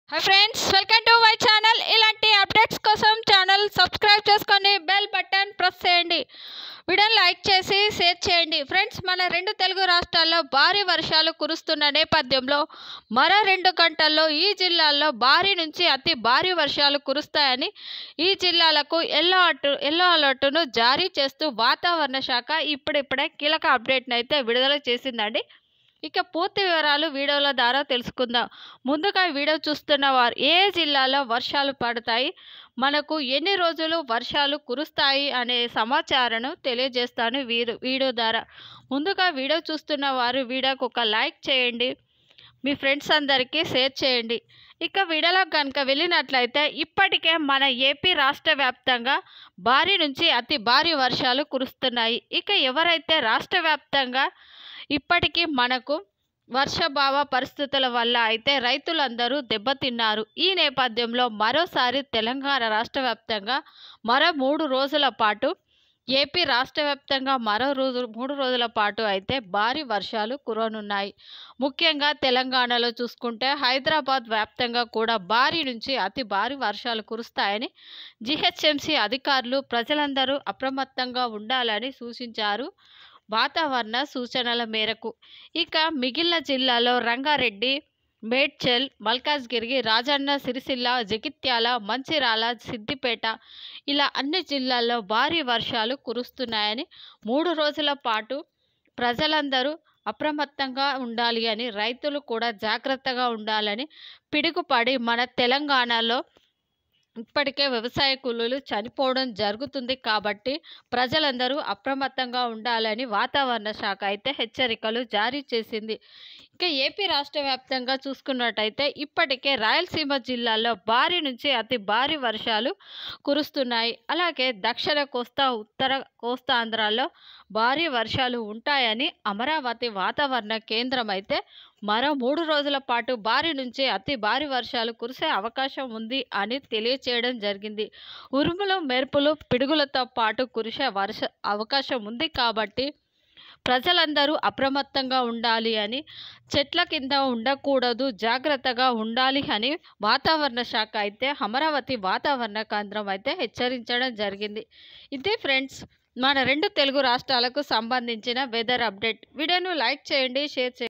hi friends welcome to my channel ఇలాంటి updates కోసం channel subscribe చేసుకొని బెల్ బటన్ ప్రెస్ చేయండి వీడియోని లైక్ చేసి షేర్ చేయండి ఫ్రెండ్స్ మన రెండు తెలుగు రాష్ట్రాల్లో భారీ వర్షాలు కురుస్తున్న నేపథ్యంలో మరో రెండు గంటల్లో ఈ జిల్లాల్లో భారీ నుంచి అతి భారీ వర్షాలు కురుస్తాయని ఈ జిల్లాలకు ఎల్లో అటు ఎల్లో అలర్టును జారీ చేస్తూ వాతావరణ శాఖ ఇప్పుడిప్పుడే కీలక అప్డేట్ని అయితే విడుదల చేసిందండి ఇక పూర్తి వివరాలు వీడియోల ద్వారా తెలుసుకుందాం ముందుగా వీడియో చూస్తున్న వారు ఏ జిల్లాలో వర్షాలు పడతాయి మనకు ఎన్ని రోజులు వర్షాలు కురుస్తాయి అనే సమాచారాన్ని తెలియజేస్తాను వీరు వీడియో ద్వారా ముందుగా వీడియో చూస్తున్న వారు వీడియోకి ఒక లైక్ చేయండి మీ ఫ్రెండ్స్ అందరికీ షేర్ చేయండి ఇక వీడియోలో కనుక వెళ్ళినట్లయితే ఇప్పటికే మన ఏపీ రాష్ట్ర వ్యాప్తంగా భారీ నుంచి అతి భారీ వర్షాలు కురుస్తున్నాయి ఇక ఎవరైతే రాష్ట్ర వ్యాప్తంగా ఇప్పటికీ మనకు వర్షభావ పరిస్థితుల వల్ల అయితే రైతులందరూ దెబ్బతిన్నారు ఈ నేపథ్యంలో మరోసారి తెలంగాణ రాష్ట్ర వ్యాప్తంగా మరో మూడు రోజుల పాటు ఏపీ రాష్ట్ర వ్యాప్తంగా మరో రోజు మూడు రోజుల పాటు అయితే భారీ వర్షాలు కురవనున్నాయి ముఖ్యంగా తెలంగాణలో చూసుకుంటే హైదరాబాద్ వ్యాప్తంగా కూడా భారీ నుంచి అతి భారీ వర్షాలు కురుస్తాయని జిహెచ్ఎంసీ అధికారులు ప్రజలందరూ అప్రమత్తంగా ఉండాలని సూచించారు వాతావరణ సూచనల మేరకు ఇక మిగిలిన జిల్లాలో రంగారెడ్డి మేడ్చల్ మల్కాజ్గిరి రాజన్న సిరిసిల్ల జగిత్యాల మంచిరాల సిద్దిపేట ఇలా అన్ని జిల్లాల్లో భారీ వర్షాలు కురుస్తున్నాయని మూడు రోజుల పాటు ప్రజలందరూ అప్రమత్తంగా ఉండాలి అని రైతులు కూడా జాగ్రత్తగా ఉండాలని పిడుగుపడి మన తెలంగాణలో ఇప్పటికే వ్యవసాయ కూలీలు చనిపోవడం జరుగుతుంది కాబట్టి ప్రజలందరూ అప్రమత్తంగా ఉండాలని వాతావరణ శాఖ అయితే హెచ్చరికలు జారీ చేసింది ఇక ఏపీ రాష్ట్ర వ్యాప్తంగా చూసుకున్నట్టయితే ఇప్పటికే రాయలసీమ జిల్లాలో భారీ నుంచి అతి భారీ వర్షాలు కురుస్తున్నాయి అలాగే దక్షిణ కోస్తా ఉత్తర కోస్తాంధ్రాలో భారీ వర్షాలు ఉంటాయని అమరావతి వాతావరణ కేంద్రం అయితే మరో మూడు రోజుల పాటు భారీ నుంచి అతి భారీ వర్షాలు కురిసే అవకాశం ఉంది అని తెలియచేయడం జరిగింది ఉరుములు మెరుపులు పిడుగులతో పాటు కురిసే వర్ష అవకాశం ఉంది కాబట్టి ప్రజలందరూ అప్రమత్తంగా ఉండాలి అని చెట్ల కింద ఉండకూడదు జాగ్రత్తగా ఉండాలి అని వాతావరణ శాఖ అయితే అమరావతి వాతావరణ కేంద్రం అయితే హెచ్చరించడం జరిగింది ఇది ఫ్రెండ్స్ మన రెండు తెలుగు రాష్ట్రాలకు సంబంధించిన వెదర్ అప్డేట్ వీడియోను లైక్ చేయండి షేర్ చేయండి